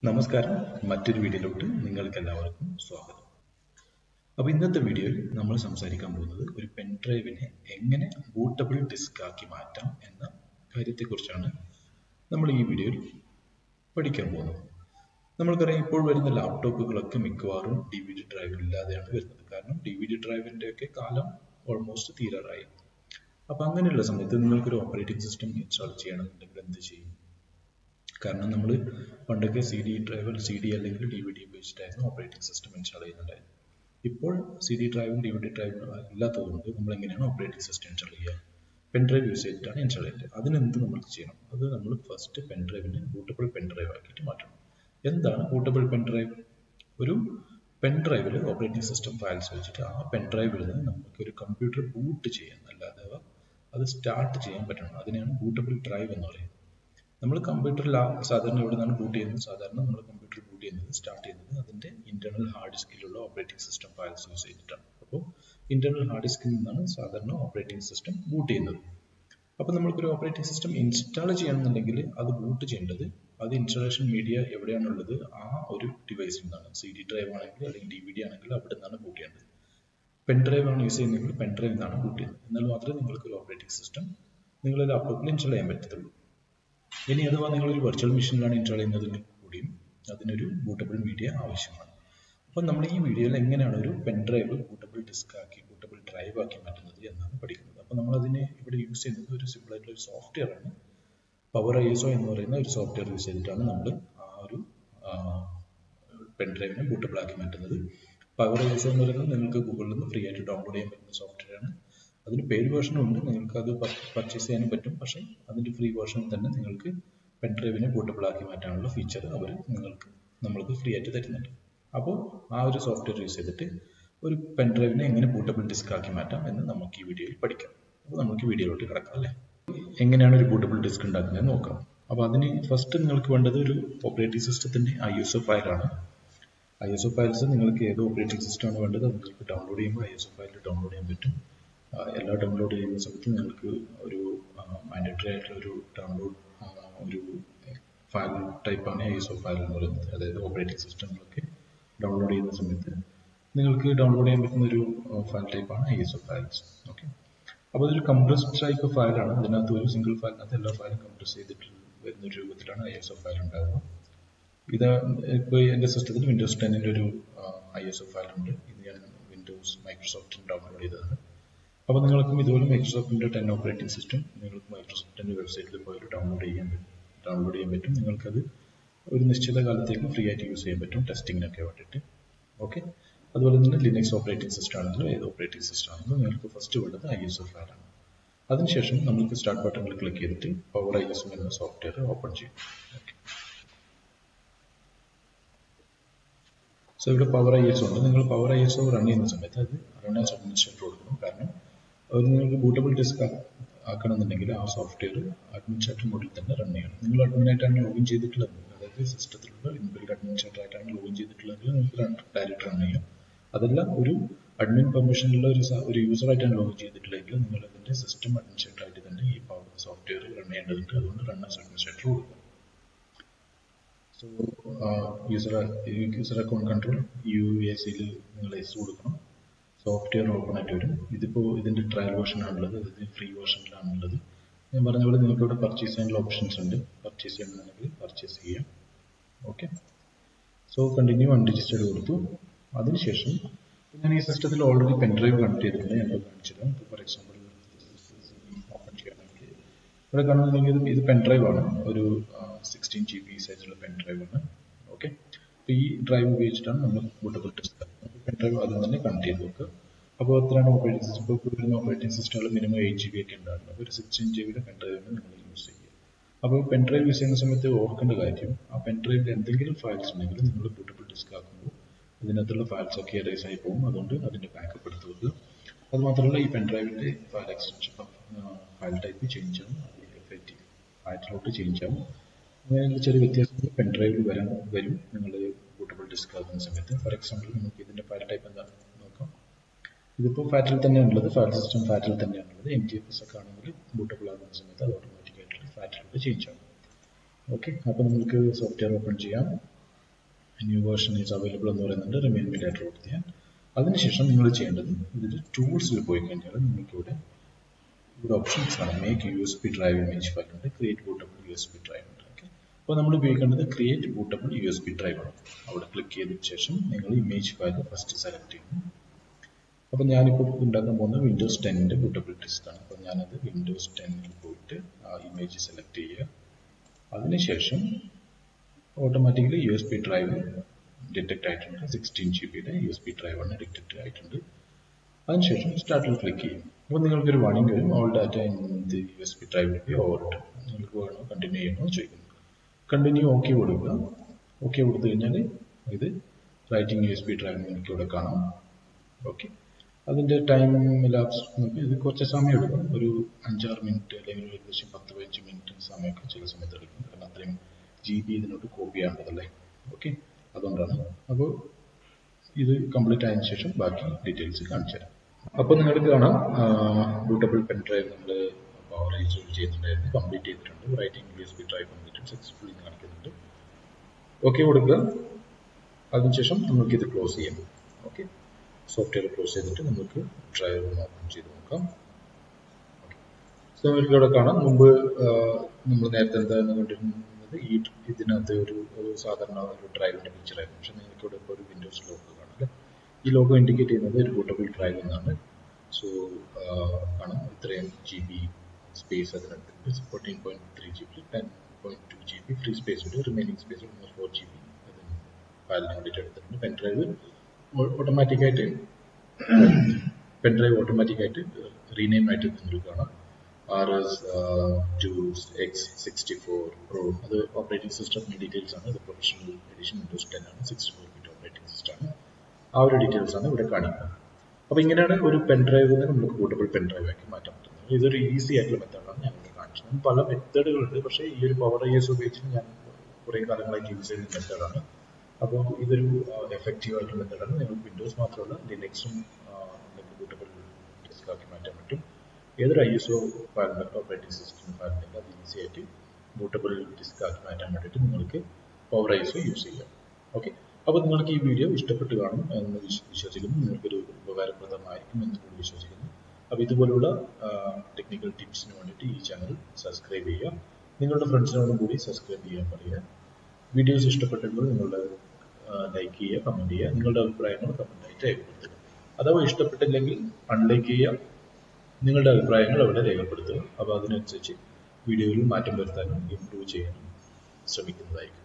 നമസ്കാരം മറ്റൊരു വീഡിയോയിലോട്ട് നിങ്ങൾക്ക് എല്ലാവർക്കും സ്വാഗതം അപ്പോൾ ഇന്നത്തെ വീഡിയോയിൽ നമ്മൾ സംസാരിക്കാൻ പോകുന്നത് ഒരു പെൻ ഡ്രൈവിനെ എങ്ങനെ ബൂട്ടബിൾ ഡിസ്ക് ആക്കി മാറ്റാം എന്ന കാര്യത്തെക്കുറിച്ചാണ് നമ്മൾ ഈ വീഡിയോയിൽ പഠിക്കാൻ പോകുന്നത് നമ്മൾക്കറിയാം ഇപ്പോൾ വരുന്ന ലാപ്ടോപ്പുകളൊക്കെ മിക്കവാറും ഡി വി ഡി ഡ്രൈവ് ഇല്ലാതെയാണ് വരുന്നത് കാരണം ഡി വി ഡി ഡ്രൈവിൻ്റെ ഒക്കെ കാലം ഓൾമോസ്റ്റ് തീരാറായി അപ്പോൾ അങ്ങനെയുള്ള സമയത്ത് നിങ്ങൾക്കൊരു ഓപ്പറേറ്റിംഗ് സിസ്റ്റം ഇൻസ്റ്റാൾ ചെയ്യണമെന്നുണ്ടെങ്കിൽ എന്ത് ചെയ്യും കാരണം നമ്മൾ പണ്ടൊക്കെ C D driver C D അല്ലെങ്കിൽ ഡി വി ഡി ഉപയോഗിച്ചിട്ടായിരുന്നു ഓപ്പറേറ്റിംഗ് സിസ്റ്റം ഇൻസ്റ്റാൾ ചെയ്യുന്നുണ്ടായിരുന്നത് ഇപ്പോൾ സി ഡി ഡ്രൈവും ഡി വി ഡി ഡ്രൈവും ഇല്ലാത്തതുകൊണ്ട് നമ്മൾ എങ്ങനെയാണ് ഓപ്പറേറ്റിംഗ് സിസ്റ്റം ഇൻസ്റ്റാൾ ചെയ്യുക പെൻ ഡ്രൈവ് യൂസ് ചെയ്തിട്ടാണ് ഇൻസ്റ്റാൾ ചെയ്യുന്നത് അതിനെന്ത് നമ്മൾ ചെയ്യണം അത് നമ്മൾ ഫസ്റ്റ് പെൻ ഡ്രൈവിനെ ബൂട്ടബിൾ പെൻ ഡ്രൈവ് ആക്കിയിട്ട് മാറ്റണം എന്താണ് ബൂട്ടബിൾ പെൻ ഡ്രൈവ് ഒരു പെൻ ഡ്രൈവിൽ ഓപ്പറേറ്റിംഗ് സിസ്റ്റം ഫയൽസ് വെച്ചിട്ട് ആ പെൻ ഡ്രൈവിൽ നിന്ന് നമുക്ക് ഒരു കമ്പ്യൂട്ടർ ബൂട്ട് ചെയ്യാൻ അല്ലാതെ അത് സ്റ്റാർട്ട് ചെയ്യാൻ പറ്റണം അതിനെയാണ് ബൂട്ടബിൾ ഡ്രൈവ് എന്ന് പറയുന്നത് നമ്മൾ കമ്പ്യൂട്ടറിൽ സാധാരണ എവിടെ നിന്നാണ് ബൂട്ട് ചെയ്യുന്നത് സാധാരണ നമ്മൾ കമ്പ്യൂട്ടർ ബൂട്ട് ചെയ്യുന്നത് സ്റ്റാർട്ട് ചെയ്യുന്നത് അതിൻ്റെ ഇന്റേണൽ ഹാർഡ് ഡിസ്കിലുള്ള ഓപ്പറേറ്റിംഗ് സിസ്റ്റം ഫയൽസ് യൂസ് ചെയ്തിട്ടാണ് അപ്പോൾ ഇന്റേണൽ ഹാർഡ് ഡിസ്കിൽ നിന്നാണ് സാധാരണ ഓപ്പറേറ്റിംഗ് സിസ്റ്റം ബൂട്ട് ചെയ്യുന്നത് അപ്പോൾ നമ്മൾക്കൊരു ഓപ്പറേറ്റിംഗ് സിസ്റ്റം ഇൻസ്റ്റാൾ ചെയ്യണമെന്നുണ്ടെങ്കിൽ അത് ബൂട്ട് ചെയ്യേണ്ടത് അത് ഇൻസ്റ്റാളേഷൻ മീഡിയ എവിടെയാണുള്ളത് ആ ഒരു ഡിവൈസിൽ നിന്നാണ് സി ഡി ഡ്രൈവ് ആണെങ്കിൽ അല്ലെങ്കിൽ ഡി വി ഡി ആണെങ്കിൽ അവിടെ നിന്നാണ് ബൂട്ട് ചെയ്യേണ്ടത് പെൻ ഡ്രൈവ് ആണ് യൂസ് ചെയ്യുന്നതെങ്കിൽ പെൻ ഡ്രൈവ് നിന്നാണ് ബൂട്ട് ചെയ്യുന്നത് എന്നാൽ മാത്രമേ നിങ്ങൾക്ക് ഒരു ഓപ്പറേറ്റിംഗ് സിസ്റ്റം നിങ്ങളുടെ ലാപ്ടോപ്പിൽ ഇൻസ്റ്റാൾ ചെയ്യാൻ പറ്റത്തുള്ളൂ ഇനി അഥവാ നിങ്ങൾ ഒരു വെർച്വൽ മെഷീനിലാണ് ഇൻസ്റ്റാൾ ചെയ്യുന്നതെങ്കിൽ കൂടിയും അതിനൊരു ബൂട്ടബിൾ മീഡിയ ആവശ്യമാണ് അപ്പം നമ്മൾ ഈ വീഡിയോയിൽ എങ്ങനെയാണ് ഒരു പെൻ ഡ്രൈവ് ബൂട്ടബിൾ ഡിസ്ക് ആക്കി ബൂട്ടബിൾ ഡ്രൈവ് ആക്കി മാറ്റുന്നത് എന്നാണ് പഠിക്കുന്നത് അപ്പോൾ നമ്മൾ അതിനെ ഇവിടെ യൂസ് ചെയ്യുന്നത് ഒരു സിമ്പിൾ ആയിട്ടുള്ള ഒരു സോഫ്റ്റ്വെയർ ആണ് പവർ ഐ എസ് ഒ എന്ന് പറയുന്ന ഒരു സോഫ്റ്റ്വെയർ യൂസ് ചെയ്തിട്ടാണ് നമ്മൾ ആ ഒരു പെൻ ഡ്രൈവിനെ ബൂട്ടബിൾ ആക്കി മാറ്റുന്നത് പവർ ഐ എസ് ഒ എന്ന് പറയുന്നത് നിങ്ങൾക്ക് ഗൂഗിളിൽ നിന്ന് ഫ്രീ ആയിട്ട് ഡൗൺലോഡ് ചെയ്യാൻ പറ്റുന്ന സോഫ്റ്റ്വെയർ ആണ് അതിന് പെയ്ഡ് വേർഷനും ഉണ്ട് നിങ്ങൾക്ക് അത് പർച്ചേസ് ചെയ്യാനും പറ്റും പക്ഷേ അതിൻ്റെ ഫ്രീ വേർഷനിൽ തന്നെ നിങ്ങൾക്ക് പെൻ ഡ്രൈവിനെ ബൂട്ടബിൾ ആക്കി മാറ്റാനുള്ള ഫീച്ചർ അവർ നിങ്ങൾക്ക് നമ്മൾക്ക് ഫ്രീ ആയിട്ട് തരുന്നുണ്ട് അപ്പോൾ ആ ഒരു സോഫ്റ്റ്വെയർ യൂസ് ചെയ്തിട്ട് ഒരു പെൻ ഡ്രൈവിനെ എങ്ങനെ ബൂട്ടബിൾ ഡിസ്ക് ആക്കി മാറ്റാം എന്ന് നമുക്ക് ഈ വീഡിയോയിൽ പഠിക്കാം അപ്പോൾ നമുക്ക് വീഡിയോയിലോട്ട് കിടക്കാം അല്ലേ എങ്ങനെയാണ് ഒരു ബൂട്ടബിൾ ഡിസ്ക് ഉണ്ടാക്കുന്നത് നോക്കാം അപ്പോൾ അതിന് ഫസ്റ്റ് നിങ്ങൾക്ക് വേണ്ടത് ഒരു ഓപ്പറേറ്റിംഗ് സിസ്റ്റത്തിൻ്റെ ഐ എസ് ഒ ഫയലാണ് ഐ എസ് ഒ ഫയൽസ് നിങ്ങൾക്ക് ഏത് ഓപ്പറേറ്റിംഗ് സിസ്റ്റമാണ് വേണ്ടത് അത് നിങ്ങൾക്ക് ഡൗൺലോഡ് ചെയ്യുമ്പോൾ I S O file download ചെയ്യാൻ പറ്റും എല്ലാ ഡൗൺലോഡ് ചെയ്യുന്ന സമയത്ത് നിങ്ങൾക്ക് ഒരു മാൻഡേറ്ററി ആയിട്ടുള്ള ഒരു ഡൗൺലോഡ് ഒരു ഫയൽ ടൈപ്പാണ് ഐ എസ് ഒ ഫയൽ എന്ന് പറയുന്നത് അതായത് ഓപ്പറേറ്റിംഗ് സിസ്റ്റങ്ങളൊക്കെ ഡൗൺലോഡ് ചെയ്യുന്ന സമയത്ത് നിങ്ങൾക്ക് ഡൗൺലോഡ് ചെയ്യാൻ പറ്റുന്ന ഒരു ഫയൽ ടൈപ്പാണ് I S O files okay അപ്പോൾ അതൊരു കംപ്രസ്ഡ് ടൈപ്പ് ഫയലാണ് അതിനകത്ത് ഒരു സിംഗിൾ ഫയലിനകത്ത് എല്ലാ ഫയലും കംപ്രസ് ചെയ്തിട്ട് വരുന്ന ഒരു രൂപത്തിലാണ് ഐ എസ് ഒ ഫയൽ ഉണ്ടാവുക ഇത് ഇപ്പോൾ എൻ്റെ സിസ്റ്റത്തിൽ വിൻഡോസ് ടെന്നിൻ്റെ ഒരു ഐ എസ് ഒ ഫയൽ ഉണ്ട് ഇത് ഞാൻ വിൻഡോസ് മൈക്രോസോഫ്റ്റിന് ഡൗൺലോഡ് ചെയ്തതാണ് അപ്പോൾ നിങ്ങൾക്കും ഇതുപോലെ മൈക്രോസോഫ്റ്റിൻ്റെ ടെൻ ഓപ്പറേറ്റിംഗ് സിസ്റ്റം നിങ്ങൾക്ക് മൈക്രോസോഫ്റ്റിൻ്റെ വെബ്സൈറ്റിൽ പോയി ഡൗൺലോഡ് ചെയ്യാൻ പറ്റും ഡൗൺലോഡ് ചെയ്യാൻ പറ്റും നിങ്ങൾക്കത് ഒരു നിശ്ചിത കാലത്തേക്ക് ഫ്രീ ആയിട്ട് യൂസ് ചെയ്യാൻ പറ്റും ടെസ്റ്റിങ്ങിനൊക്കെ വേണ്ടിയിട്ട് ഓക്കെ അതുപോലെ തന്നെ ലിനക്സ് ഓപ്പറേറ്റിംഗ് സിസ്റ്റം ആണെങ്കിലും ഏത് ഓപ്പറേറ്റിംഗ് സിസ്റ്റം ആണെങ്കിലും നിങ്ങൾക്ക് ഫസ്റ്റ് വേണ്ടത് ഐ എസ് ഒ ഫയലാണ് അതിനുശേഷം നമുക്ക് സ്റ്റാർട്ട് ബട്ടണിൽ ക്ലിക്ക് ചെയ്തിട്ട് പവർ ഐ എസ് എന്ന സോഫ്റ്റ്വെയർ ഓപ്പൺ ചെയ്യും ഓക്കെ സോ ഇവിടെ പവർ ഐ എസ് ഉണ്ട് നിങ്ങൾ power I S O run ചെയ്യുന്ന സമയത്ത് അത് റൺ ആസ് അഡ്മിനിസ്ട്രേറ്റർ കൊടുക്കണം കാരണം അത് നിങ്ങൾക്ക് ബൂട്ടബിൾ ഡിസ്ക് ആക്കണമെന്നുണ്ടെങ്കിൽ ആ സോഫ്റ്റ്വെയർ അഡ്മിനിസ്ട്രേറ്റർ മോഡിൽ തന്നെ റൺ ചെയ്യണം നിങ്ങൾ അഡ്മിനായിട്ടാണ് ലോഗിൻ ചെയ്തിട്ടുള്ളത് അതായത് സിസ്റ്റത്തിലുള്ള ഇൻബിൽഡ് അഡ്മിനിസ്ട്രേറ്റർ ആയിട്ടാണ് ലോഗിൻ ചെയ്തിട്ടുള്ളതെങ്കിൽ നിങ്ങൾക്ക് ഡയറക്റ്റ് റൺ ചെയ്യാം അതല്ല ഒരു അഡ്മിൻ പെർമിഷനുള്ള ഒരു ഒരു യൂസർ ആയിട്ടാണ് ലോഗിൻ ചെയ്തിട്ടുള്ളതെങ്കിൽ നിങ്ങൾ അതിന്റെ സിസ്റ്റം അഡ്മിനിസ്ട്രേറ്റർ ആയിട്ട് തന്നെ ഈ പവർ സോഫ്റ്റ്വെയർ റൺ ചെയ്യേണ്ടതുണ്ട് അതുകൊണ്ട് റൺ ആസ് അഡ്മിനിസ്ട്രേറ്റർ കൊടുക്കുക so user user account control U A സിയിൽ നിങ്ങൾ എസ് കൊടുക്കണം സോഫ്റ്റ്വെയർ ഓപ്പൺ ആയിട്ട് വരും ഇതിപ്പോൾ ഇതിൻ്റെ ട്രയൽ വേർഷൻ ആണുള്ളത് ഇത് ഫ്രീ വേർഷനിലാണുള്ളത് ഞാൻ പറഞ്ഞ പോലെ നിങ്ങൾക്ക് ഇവിടെ പർച്ചേസ് ചെയ്യാനുള്ള ഓപ്ഷൻസ് ഉണ്ട് പർച്ചേസ് ചെയ്യണമെന്നുണ്ടെങ്കിൽ പർച്ചേസ് ചെയ്യാം ഓക്കെ സോ കണ്ടിന്യൂ അൺരജിസ്റ്റേർഡ് കൊടുത്തു അതിനുശേഷം ഞാൻ ഈ സിസ്റ്റത്തിൽ ഓൾറെഡി പെൻ ഡ്രൈവ് കണക്ട് ചെയ്തിട്ടുണ്ട് ഞാൻ കാണിച്ചത് ഫോർ എക്സാമ്പിൾ ഓപ്പൺ ചെയ്യണമെങ്കിൽ ഇവിടെ കാണുന്നുണ്ടെങ്കിൽ ഇത് പെൻ ഡ്രൈവ് ആണ് ഒരു സിക്സ്റ്റീൻ ജി ബി സൈസുള്ള പെൻ ഡ്രൈവ് ആണ് ഓക്കെ അപ്പോൾ ഈ ഡ്രൈവ് ഉപയോഗിച്ചിട്ടാണ് നമ്മൾ ബൂട്ടബിൾ ടെസ്റ്റ് പെൻ ഡ്രൈവ് അതിൽ തന്നെ കണക്ട് ചെയ്ത് വെക്കുക അപ്പോൾ എത്രയാണ് ഓപ്പറേറ്റിംഗ് സിസ്റ്റം ഇപ്പോൾ വരുന്ന ഓപ്പറേറ്റിംഗ് സിസ്റ്റങ്ങൾ മിനിമം എയ്റ്റ് ജി ബി ഒക്കെ ഉണ്ടാകുന്നത് അപ്പോൾ ഒരു സിക്സ്റ്റീൻ ജി ബിയുടെ പെൻ ഡ്രൈവാണ് നിങ്ങൾ യൂസ് ചെയ്യുക അപ്പോൾ പെൻ ഡ്രൈവ് യൂസ് ചെയ്യുന്ന സമയത്ത് ഓർക്കേണ്ട കാര്യം ആ പെൻ ഡ്രൈവിൽ എന്തെങ്കിലും ഫയൽസ് ഉണ്ടെങ്കിൽ നിങ്ങൾ ബൂട്ടബിൾ ഡിസ്ക് ആക്കുമ്പോൾ ഇതിനകത്തുള്ള ഫയൽസ് ഒക്കെ എറേസ് ആയി പോകും അതുകൊണ്ട് അതിൻ്റെ ബാക്കപ്പ് എടുത്ത് വെക്കുക അത് മാത്രമല്ല ഈ പെൻ ഡ്രൈവിൻ്റെ file extension file type change ആവും എഫ് ഐ ടി ഫയറ്റിലോട്ട് ചേഞ്ച് ആവും അങ്ങനെയുള്ള ചെറിയ വ്യത്യാസങ്ങൾ പെൻ ഡ്രൈവിൽ വരാൻ വരും നിങ്ങൾ ബൂട്ടബിൾ ഡിസ്ക് ആക്കുന്ന സമയത്ത് ഫോർ എക്സാമ്പിൾ നമുക്ക് ഇതിൻ്റെ ഫയൽ ടൈപ്പ് എന്താണ് നോക്കാം ഇതിപ്പോൾ ഫാറ്റിൽ തന്നെയാണുള്ളത് ഫയൽ സിസ്റ്റം ഫാറ്റിൽ തന്നെയാണുള്ളത് എം ടി എഫ് എസ് ഒക്കെ ആണെങ്കിൽ ബൂട്ടബിൾ ആകുന്ന സമയത്ത് അത് ഓട്ടോമാറ്റിക്കായിട്ട് ഫാറ്റിലോട്ട് ചേഞ്ച് ആവും ഓക്കെ അപ്പോൾ നമുക്ക് സോഫ്റ്റ്വെയർ ഓപ്പൺ ചെയ്യാം ന്യൂ വേർഷൻ ഈസ് അവൈലബിൾ എന്ന് പറയുന്നുണ്ട് റിമെയിൻ മീ ലേറ്റർ കൊടുത്ത് അതിനുശേഷം നിങ്ങൾ ചെയ്യേണ്ടത് ഇതിൽ ടൂൾസിൽ പോയി കഴിഞ്ഞാൽ നിങ്ങൾക്ക് ഇവിടെ ഇവിടെ ഓപ്ഷൻസ് ആണ് make U S B drive image file ഉണ്ട് create bootable U S B drive ഉണ്ട് ഓക്കെ അപ്പോൾ നമ്മൾ ഉപയോഗിക്കേണ്ടത് create bootable U S B drive ആണ് അവിടെ ക്ലിക്ക് ചെയ്തതിന് ശേഷം നിങ്ങൾ ഇമേജ് ഫയൽ ഫസ്റ്റ് സെലക്ട് ചെയ്യുന്നു അപ്പോൾ ഞാനിപ്പോൾ ഉണ്ടാക്കാൻ പോകുന്നത് വിൻഡോസ് ടെന്നിൻ്റെ ബൂട്ടബിൾ ഡിസ്ക് ആണ് അപ്പോൾ ഞാനത് വിൻഡോസ് ടെന്നിൽ പോയിട്ട് ആ ഇമേജ് സെലക്ട് ചെയ്യുക അതിനുശേഷം automatically U S B drive detect ആയിട്ടുണ്ട് സിക്സ്റ്റീൻ ജി ബിയുടെ യു എസ് പി ഡ്രൈവാണ് ഡിറ്റക്ട് ആയിട്ടുണ്ട് അതിനുശേഷം സ്റ്റാർട്ടിൽ ക്ലിക്ക് ചെയ്യും അപ്പോൾ നിങ്ങൾക്കൊരു വാണിംഗ് വരും all data in the U S B drive be over നിങ്ങൾക്ക് വേണോ കണ്ടിന്യൂ ചെയ്യണോ ചോദിക്കുന്നു കണ്ടിന്യൂ ഓക്കെ കൊടുക്കുക ഓക്കെ കൊടുത്തു കഴിഞ്ഞാൽ ഇത് writing U S B drive നിങ്ങൾക്ക് ഇവിടെ കാണാം ഓക്കെ അതിൻ്റെ ടൈം ലാപ്സ് ഇത് കുറച്ച് സമയം എടുക്കും ഒരു അഞ്ചാറ് മിനിറ്റ് അല്ലെങ്കിൽ ഏകദേശം പത്ത് പതിനഞ്ച് മിനിറ്റ് സമയമൊക്കെ ചില സമയത്ത് എടുക്കും കാരണം അത്രയും ജി ബി ഇതിനോട്ട് കോപ്പി ചെയ്യേണ്ടതല്ലേ ഓക്കെ അതുകൊണ്ടാണ് അപ്പോൾ ഇത് കംപ്ലീറ്റ് ആയതിനു ശേഷം ബാക്കി ഡീറ്റെയിൽസ് കാണിച്ചു തരാം അപ്പോൾ നിങ്ങൾക്ക് കാണാം ബൂട്ടബിൾ പെൻ ഡ്രൈവ് നമ്മൾ പവർ യൂസ് ചെയ്യുന്നുണ്ടായിരുന്നു കംപ്ലീറ്റ് ചെയ്തിട്ടുണ്ട് writing U S B drive complete successfully കാണിക്കുന്നുണ്ട് ഓക്കെ കൊടുക്കുക അതിനുശേഷം നമുക്ക് ഇത് ക്ലോസ് ചെയ്യാം ഓക്കെ സോഫ്റ്റ്വെയർ ക്ലോസ് ചെയ്തിട്ട് നമുക്ക് ഡ്രൈവ് ഓപ്പൺ ചെയ്ത് നോക്കാം സോ നിങ്ങൾക്ക് ഇവിടെ കാണാം മുമ്പ് നമ്മൾ നേരത്തെ എന്താണ് കണ്ടിരുന്നത് ഈ ഇതിനകത്ത് ഒരു ഒരു സാധാരണ ഒരു ഡ്രൈവിന്റെ പിക്ചർ ആയിരുന്നു പക്ഷെ നിങ്ങൾക്ക് ഇവിടെ ഇപ്പോൾ ഒരു വിൻഡോസ് ലോഗോ കാണാം അല്ലേ ഈ ലോഗോ ഇൻഡിക്കേറ്റ് ചെയ്യുന്നത് ഒരു ബൂട്ടബിൾ ഡ്രൈവ് എന്നാണ് സോ കാണാം ഇത്രയും ജി ബി സ്പേസ് അതിനകത്തുണ്ട് fourteen point three G B ten point two G B free space ഉണ്ട് remaining space almost four G B ഫയലിന് വേണ്ടിയിട്ട് എടുത്തിട്ടുണ്ട് പെൻ ഡ്രൈവ് ഓട്ടോമാറ്റിക്കായിട്ട് പെൻ ഡ്രൈവ് ഓട്ടോമാറ്റിക്കായിട്ട് റീനെയിം ആയിട്ട് നിങ്ങൾക്ക് കാണാം R S two X sixty four pro അത് ഓപ്പറേറ്റിംഗ് സിസ്റ്റം ഡീറ്റെയിൽസ് ആണ് ഇത് പ്രൊഫഷണൽ എഡിഷൻ വിൻഡോസ് ടെൻ ആണ് sixty four bit operating system ആണ് ആ ഒരു ഡീറ്റെയിൽസ് ആണ് ഇവിടെ കാണിക്കുന്നത് അപ്പോൾ ഇങ്ങനെയാണ് ഒരു പെൻ ഡ്രൈവിൽ നമുക്ക് കൂട്ടബിൾ പെൻ ഡ്രൈവ് ആക്കി മാറ്റാൻ പറ്റുന്നത് ഇതൊരു ഈസി ആയിട്ടുള്ള മെത്തേഡാണ് ഞാൻ ഇവിടെ കാണിച്ചത് പല മെത്തേഡുകളുണ്ട് പക്ഷേ ഈ ഒരു പവർ ഐ എസ് ഉപയോഗിച്ച് ഞാൻ കുറേ കാലങ്ങളായിട്ട് യൂസ് ചെയ്യുന്ന മെത്തേഡാണ് അപ്പോൾ ഇതൊരു എഫക്റ്റീവ് ആയിട്ടുള്ള മെത്തേഡാണ് നിങ്ങൾക്ക് വിൻഡോസ് മാത്രമല്ല ലിനക്സും നിങ്ങൾക്ക് കൂട്ടബിൾ ഡിസ്ക് ആക്കി മാറ്റാൻ പറ്റും ഏതൊരു ഐ എസ് ഒ ഫയലുണ്ടെങ്കിൽ ഓപ്പറേറ്റിംഗ് സിസ്റ്റം ഫയലുണ്ടെങ്കിൽ അത് ഈസി ആയിട്ട് ബൂട്ടബിൾ ഡിസ്ക് ആക്കി മാറ്റാൻ വേണ്ടിയിട്ട് നിങ്ങൾക്ക് power I S O use ചെയ്യാം ഓക്കെ അപ്പോൾ നിങ്ങൾക്ക് ഈ വീഡിയോ ഇഷ്ടപ്പെട്ട് കാണും എന്ന് വിശ്വസിക്കുന്നു നിങ്ങൾക്കൊരു ഉപകാരപ്രദമായിരിക്കും എന്ന് കൂടി വിശ്വസിക്കുന്നു അപ്പോൾ ഇതുപോലുള്ള ടെക്നിക്കൽ ടിപ്സിന് വേണ്ടിയിട്ട് ഈ ചാനൽ സബ്സ്ക്രൈബ് ചെയ്യുക നിങ്ങളുടെ ഫ്രണ്ട്സിനോടും കൂടി സബ്സ്ക്രൈബ് ചെയ്യാൻ പറയുക വീഡിയോസ് ഇഷ്ടപ്പെട്ടെങ്കിൽ നിങ്ങളുടെ ലൈക്ക് ചെയ്യുക കമൻറ്റ് ചെയ്യുക നിങ്ങളുടെ അഭിപ്രായങ്ങൾ കമൻറ്റായിട്ട് രേഖപ്പെടുത്തുക അഥവാ ഇഷ്ടപ്പെട്ടില്ലെങ്കിൽ അൺലൈക്ക് ചെയ്യുക നിങ്ങളുടെ അഭിപ്രായങ്ങൾ അവിടെ രേഖപ്പെടുത്തുക അപ്പോൾ അതിനനുസരിച്ച് വീഡിയോയിൽ മാറ്റം വരുത്താനും ഇംപ്രൂവ് ചെയ്യാനും ശ്രമിക്കുന്നതായിരിക്കും